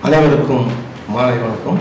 அனைவருக்கும் மாலை வணக்கம்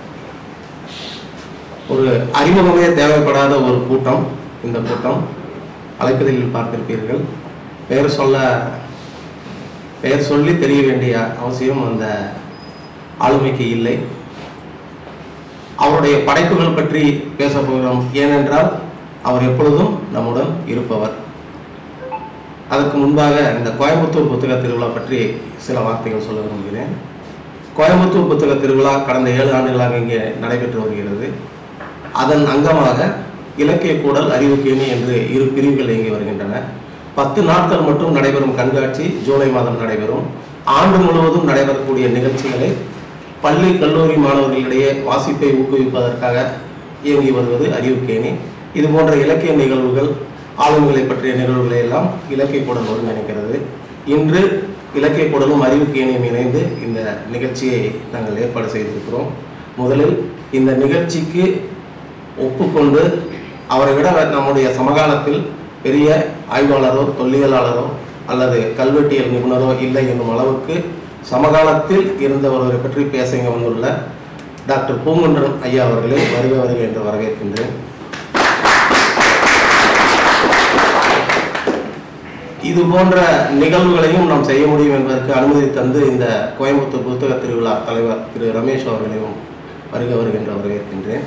ஒரு அறிமுகமே தேவைப்படாத ஒரு கூட்டம் இந்த கூட்டம் அழைப்பதில் பார்த்திருப்பீர்கள் பெயர் சொல்ல பெயர் சொல்லி தெரிய வேண்டிய அவசியம் அந்த ஆளுமைக்கு இல்லை அவருடைய படைப்புகள் பற்றி பேச போகிறோம் ஏனென்றால் அவர் எப்பொழுதும் நம்முடன் இருப்பவர் அதற்கு முன்பாக இந்த கோயம்புத்தூர் புத்தக திருவிழா பற்றி சில வார்த்தைகள் சொல்ல விரும்புகிறேன் கோயம்புத்தூர் புத்தக திருவிழா கடந்த ஏழு ஆண்டுகளாக இங்கே நடைபெற்று வருகிறது அதன் அங்கமாக இலக்கிய கூடல் அறிவுக்கேணி என்று இரு பிரிவுகள் இயங்கி வருகின்றன பத்து நாட்கள் மட்டும் நடைபெறும் கண்காட்சி ஜூலை மாதம் நடைபெறும் ஆண்டு முழுவதும் நடைபெறக்கூடிய நிகழ்ச்சிகளை பள்ளி கல்லூரி மாணவர்களிடையே வாசிப்பை ஊக்குவிப்பதற்காக இயங்கி வருவது அறிவுக்கேணி இது போன்ற இலக்கிய நிகழ்வுகள் ஆளுமைகளை பற்றிய நிகழ்வுகளை எல்லாம் இலக்கிய கூடல் ஒருங்கிணைக்கிறது இன்று இலக்கிய கூடலும் அறிவுக்கேணியும் இணைந்து இந்த நிகழ்ச்சியை நாங்கள் ஏற்பாடு செய்திருக்கிறோம் முதலில் இந்த நிகழ்ச்சிக்கு ஒப்புக்கொண்டு அவரை விட நம்முடைய சமகாலத்தில் பெரிய ஆய்வாளரோ தொல்லியலாளரோ அல்லது கல்வெட்டியல் நிபுணரோ இல்லை என்னும் அளவுக்கு சமகாலத்தில் இருந்த ஒருவரை பற்றி பேச இங்கே வந்துள்ள டாக்டர் பூங்குன்றன் ஐயா அவர்களை வருக வருக என்று வரவேற்கின்றேன் இது போன்ற நிகழ்வுகளையும் நாம் செய்ய முடியும் என்பதற்கு அனுமதி தந்து இந்த கோயம்புத்தூர் புத்தக திருவிழா தலைவர் திரு ரமேஷ் அவர்களையும் வருக வருகின்ற வரவேற்கின்றேன்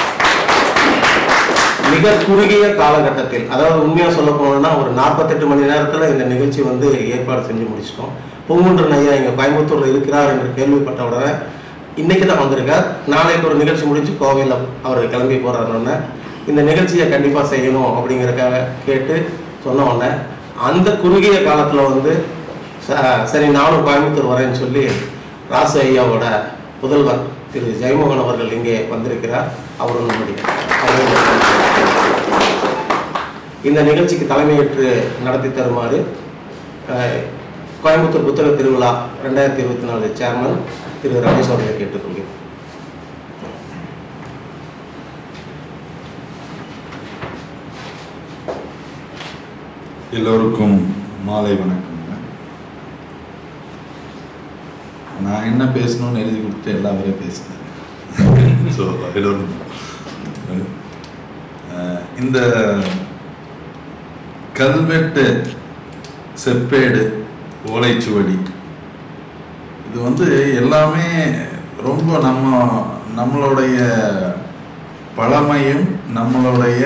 மிக குறுகிய காலகட்டத்தில் அதாவது உண்மையா சொல்ல போனோம்னா ஒரு நாற்பத்தெட்டு மணி நேரத்துல இந்த நிகழ்ச்சி வந்து ஏற்பாடு செஞ்சு முடிச்சிட்டோம் பூங்குன்றன் ஐயா இங்க கோயம்புத்தூர்ல இருக்கிறார் என்று கேள்விப்பட்ட உடனே இன்னைக்கு தான் வந்திருக்கார் நாளைக்கு ஒரு நிகழ்ச்சி முடிச்சு கோவையில் அவர் கிளம்பி போறாருன்னு இந்த நிகழ்ச்சியை கண்டிப்பா செய்யணும் அப்படிங்கறக்காக கேட்டு சொன்ன உடனே அந்த குறுகிய காலத்துல வந்து ச- சரி நானும் கோயம்புத்தூர் வரேன்னு சொல்லி ராசு ஐயாவோட புதல்வர் திரு ஜெயமோகன் அவர்கள் இங்கே வந்திருக்கிறார் அவரும் நம்முடைய அவரும் இந்த நிகழ்ச்சிக்கு தலைமையேற்று நடத்தி தருமாறு அஹ், கோயம்புத்தூர் புத்தக திருவிழா ரெண்டாயிரத்தி இருபத்தி நாலு சேர்மன் திரு ரமேஷ் அவர்களை கேட்டுக்கொள்கிறேன் எல்லோருக்கும் மாலை வணக்கம்ங்க நான் என்ன பேசணும்னு எழுதி கொடுத்து எல்லா வரையும் பேசினேன் ஸோ ஐ டோன்ட் இந்த கல்வெட்டு செப்பேடு ஓலைச்சுவடி இது வந்து எல்லாமே ரொம்ப நம்ம நம்மளுடைய பழமையும் நம்மளுடைய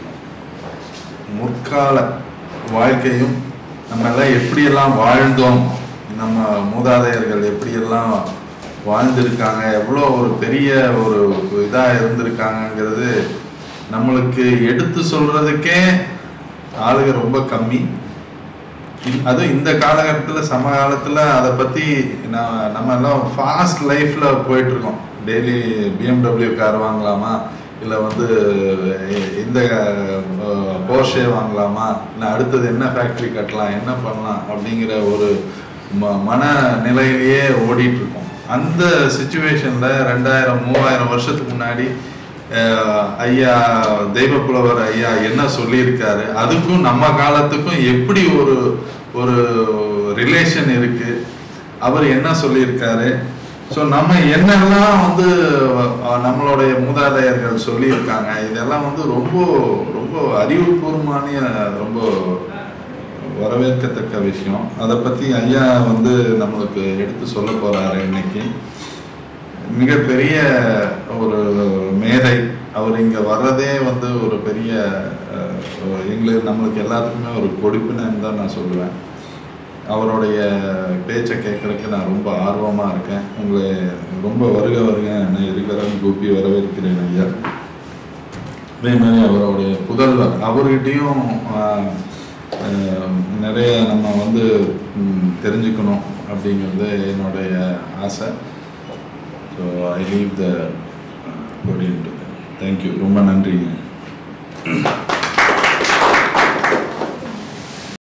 முற்கால வாழ்க்கையும் நம்ம எல்லாம் எப்படியெல்லாம் வாழ்ந்தோம் நம்ம மூதாதையர்கள் எப்படியெல்லாம் வாழ்ந்திருக்காங்க எவ்வளோ ஒரு பெரிய ஒரு இதாக இருந்திருக்காங்கங்கிறது நம்மளுக்கு எடுத்து சொல்றதுக்கே ஆளுங்க ரொம்ப கம்மி இ- அதுவும் இந்த காலகட்டத்தில் சமகாலத்தில் அதை பற்றி நான் நம்ம எல்லாம் ஃபாஸ்ட் லைஃப்பில் போயிட்டுருக்கோம் டெய்லி பிஎம்டபிள்யூ கார் வாங்கலாமா இல்லை வந்து எ- இந்த போர்ஷே வாங்கலாமா இல்லை அடுத்தது என்ன ஃபேக்ட்ரி கட்டலாம் என்ன பண்ணலாம் அப்படிங்கிற ஒரு ம மனநிலையிலேயே ஓடிட்டு இருக்கோம் அந்த சுச்சுவேஷனில் ரெண்டாயிரம் மூவாயிரம் வருஷத்துக்கு முன்னாடி அஹ், ஐயா தெய்வப்புலவர் ஐயா என்ன சொல்லியிருக்காரு அதுக்கும் நம்ம காலத்துக்கும் எப்படி ஒரு ஒரு ரிலேஷன் இருக்கு அவர் என்ன சொல்லியிருக்காரு ஸோ நம்ம என்னெல்லாம் வந்து அஹ், நம்மளுடைய மூதாதையர்கள் சொல்லியிருக்காங்க இதெல்லாம் வந்து ரொம்ப ரொம்ப அறிவுபூர்வமான ரொம்ப வரவேற்கத்தக்க விஷயம் அதை பற்றி ஐயா வந்து நம்மளுக்கு எடுத்து சொல்ல போறாரு இன்னைக்கு மிகப்பெரிய ஒரு மேதை அவர் இங்க வர்றதே வந்து ஒரு பெரிய அஹ், எங்களுக்கு நம்மளுக்கு எல்லாத்துக்குமே ஒரு கொடுப்பினன்னு தான் நான் சொல்லுவேன் அவருடைய பேச்சை கேட்கறதுக்கு நான் ரொம்ப ஆர்வமா இருக்கேன் உங்களை ரொம்ப வருக வருக நான் இருக்கிறேன் கூப்பி வரவேற்கிறேன் ஐயா அதே மாதிரி அவருடைய புதல்வர் அவர்கிட்டயும் ஆஹ், ஆஹ், நிறைய நம்ம வந்து ம், தெரிஞ்சுக்கணும் அப்படிங்கிறது என்னுடைய ஆசை ஸோ ஐ லீவ் த கொடின்ட்டு தேங்க்யூ ரொம்ப நன்றிங்க